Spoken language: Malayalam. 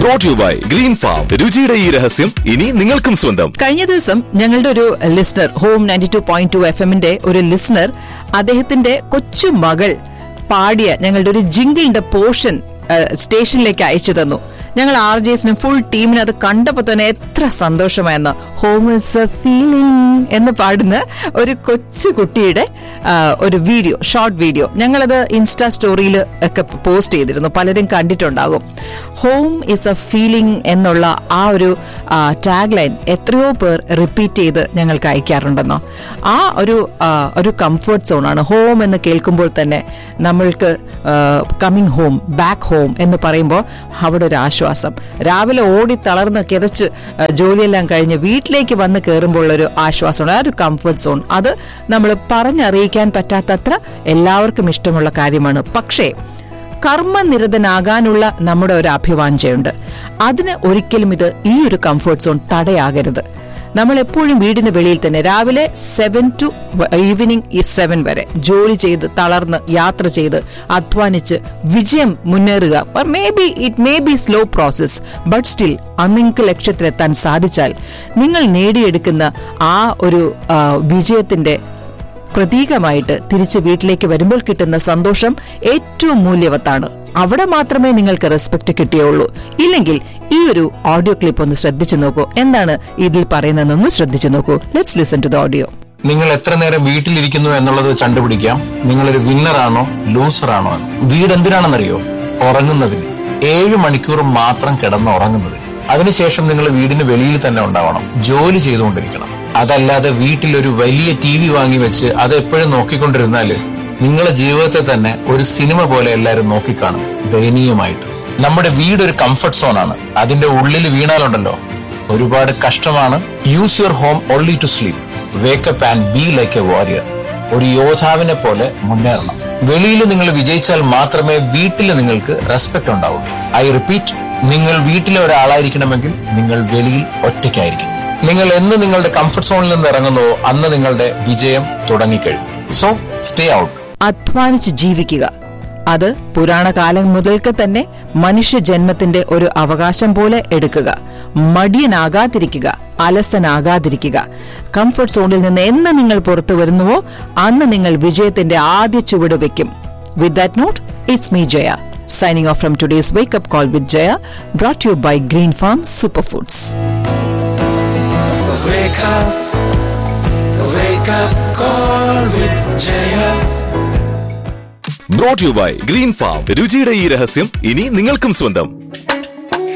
Brought you by Green Farm രുചിയുടെ ഈ രഹസ്യം ഇനി നിങ്ങൾക്കും സ്വന്തം കഴിഞ്ഞ ദിവസം ഞങ്ങളുടെ ഒരു listener home ninety two point two F എമ്മിന്റെ ഒരു ലിസ്ണർ അദ്ദേഹത്തിന്റെ കൊച്ചു മകൾ പാടിയ ഞങ്ങളുടെ ഒരു ജിങ്കിളിന്റെ പോർഷൻ സ്റ്റേഷനിലേക്ക് അയച്ചു തന്നു ഞങ്ങൾ ആർ ജെ എസിനും ഫുൾ ടീമിന് അത് കണ്ടപ്പോൾ തന്നെ എത്ര സന്തോഷമായെന്ന് ഹോം ഇസ് എ ഫീലിംഗ് എന്ന് പാടുന്ന ഒരു കൊച്ചു കുട്ടിയുടെ ആ, ഒരു വീഡിയോ ഷോർട്ട് വീഡിയോ ഞങ്ങളത് ഇൻസ്റ്റാ സ്റ്റോറിയിൽ ഒക്കെ പോസ്റ്റ് ചെയ്തിരുന്നു പലരും കണ്ടിട്ടുണ്ടാകും ഹോം ഇസ് എ ഫീലിംഗ് എന്നുള്ള ആ ഒരു ടാഗ് ലൈൻ എത്രയോ പേർ റിപ്പീറ്റ് ചെയ്ത് ഞങ്ങൾക്ക് അയക്കാറുണ്ടെന്നോ ആ ഒരു ആ, ഒരു കംഫർട്ട് സോണാണ് ഹോം എന്ന് കേൾക്കുമ്പോൾ തന്നെ നമ്മൾക്ക് കമ്മിങ് ഹോം ബാക്ക് ഹോം എന്ന് പറയുമ്പോൾ അവിടെ ഒരു ആശ്വാസം രാവിലെ ഓടി തളർന്ന് കിതച്ച് ആ, ജോലിയെല്ലാം കഴിഞ്ഞ് വീട്ടിലേക്ക് വന്ന് കയറുമ്പോൾ ഒരു ആശ്വാസമാണ് ആ ഒരു കംഫർട്ട് സോൺ അത് നമ്മൾ പറഞ്ഞറിയിക്കാൻ പറ്റാത്തത്ര എല്ലാവർക്കും ഇഷ്ടമുള്ള കാര്യമാണ് പക്ഷേ കർമ്മനിരതനാകാനുള്ള നമ്മുടെ ഒരു അഭിവാഞ്ചയുണ്ട് അതിന് ഒരിക്കലും ഇത് ഈ ഒരു കംഫർട്ട് സോൺ തടയാകരുത് നമ്മൾ എപ്പോഴും വീടിന് വെളിയിൽ തന്നെ രാവിലെ സെവൻ ടു ഈവനിങ് സെവൻ വരെ ജോലി ചെയ്ത് തളർന്ന് യാത്ര ചെയ്ത് അധ്വാനിച്ച് വിജയം മുന്നേറുക may be it may be slow process but still നിങ്ങൾക്ക് ലക്ഷ്യത്തിലെത്താൻ സാധിച്ചാൽ നിങ്ങൾ നേടിയെടുക്കുന്ന ആ ഒരു ആ, വിജയത്തിന്റെ പ്രതീകമായിട്ട് തിരിച്ച് വീട്ടിലേക്ക് വരുമ്പോൾ കിട്ടുന്ന സന്തോഷം ഏറ്റവും മൂല്യവത്താണ് അവിടെ മാത്രമേ നിങ്ങൾക്ക് റെസ്പെക്ട് കിട്ടിയുള്ളൂ ഇല്ലെങ്കിൽ ഈ ഒരു ഓഡിയോ ക്ലിപ്പ് ഒന്ന് ശ്രദ്ധിച്ചു നോക്കൂ എന്താണ് ഇതിൽ പറയുന്നതെന്നൊന്ന് ശ്രദ്ധിച്ചു നോക്കൂ let's listen to the audio നിങ്ങൾ എത്ര നേരം വീട്ടിലിരിക്കുന്നു എന്നുള്ളത് വെച്ച് കണ്ടുപിടിക്കാം നിങ്ങളൊരു വിന്നറാണോ ലൂസറാണോ എന്ന് വീട് എന്തിനാണെന്നറിയോ ഉറങ്ങുന്നതിന് ഏഴ് മണിക്കൂർ മാത്രം കിടന്ന് ഉറങ്ങുന്നതിന് അതിനുശേഷം നിങ്ങൾ വീടിന് വെളിയിൽ തന്നെ ഉണ്ടാവണം ജോലി ചെയ്തുകൊണ്ടിരിക്കണം അതല്ലാതെ വീട്ടിൽ ഒരു വലിയ ടി വി വാങ്ങി വെച്ച് അത് എപ്പോഴും നോക്കിക്കൊണ്ടിരുന്നാല് നിങ്ങളെ ജീവിതത്തെ തന്നെ ഒരു സിനിമ പോലെ എല്ലാവരും നോക്കിക്കാണും ദയനീയമായിട്ട് നമ്മുടെ വീട് ഒരു കംഫർട്ട് സോൺ ആണ് അതിന്റെ ഉള്ളിൽ വീണാലുണ്ടല്ലോ ഒരുപാട് കഷ്ടമാണ് use your home only to sleep wake up and be like a warrior ഒരു യോദ്ധാവിനെ പോലെ മുന്നേറണം വെളിയിൽ നിങ്ങൾ വിജയിച്ചാൽ മാത്രമേ വീട്ടിൽ നിങ്ങൾക്ക് റെസ്പെക്ട് ഉണ്ടാവുള്ളൂ ഐ റിപ്പീറ്റ് നിങ്ങൾ വീട്ടിലെ ഒരാളായിരിക്കണമെങ്കിൽ നിങ്ങൾ വെളിയിൽ ഒറ്റയ്ക്കായിരിക്കും നിങ്ങൾ എന്ന് നിങ്ങളുടെ കംഫർട്ട് സോണിൽ നിന്ന് ഇറങ്ങുന്നുവോ അന്ന് നിങ്ങളുടെ വിജയം തുടങ്ങിക്കഴിയും സോ സ്റ്റേ ഔട്ട് അധ്വാനിച്ച് ജീവിക്കുക അത് പുരാണ കാലം മുതൽക്ക് തന്നെ മനുഷ്യ ജന്മത്തിന്റെ ഒരു അവകാശം പോലെ എടുക്കുക മടിയനാകാതിരിക്കുക അലസനാകാതിരിക്കുക കംഫർട്ട് സോണിൽ നിന്ന് എന്ന് നിങ്ങൾ പുറത്തു വരുന്നുവോ അന്ന് നിങ്ങൾ വിജയത്തിന്റെ ആദ്യ ചുവട് വെക്കും with that note it's me Jaya signing off from today's wake up call with Jaya brought you by Green Farm super foods Wake up, wake up, call with Jaya. Brought you by Green Farm രുചിയുടെ ഈ രഹസ്യം ഇനി നിങ്ങൾക്കും സ്വന്തം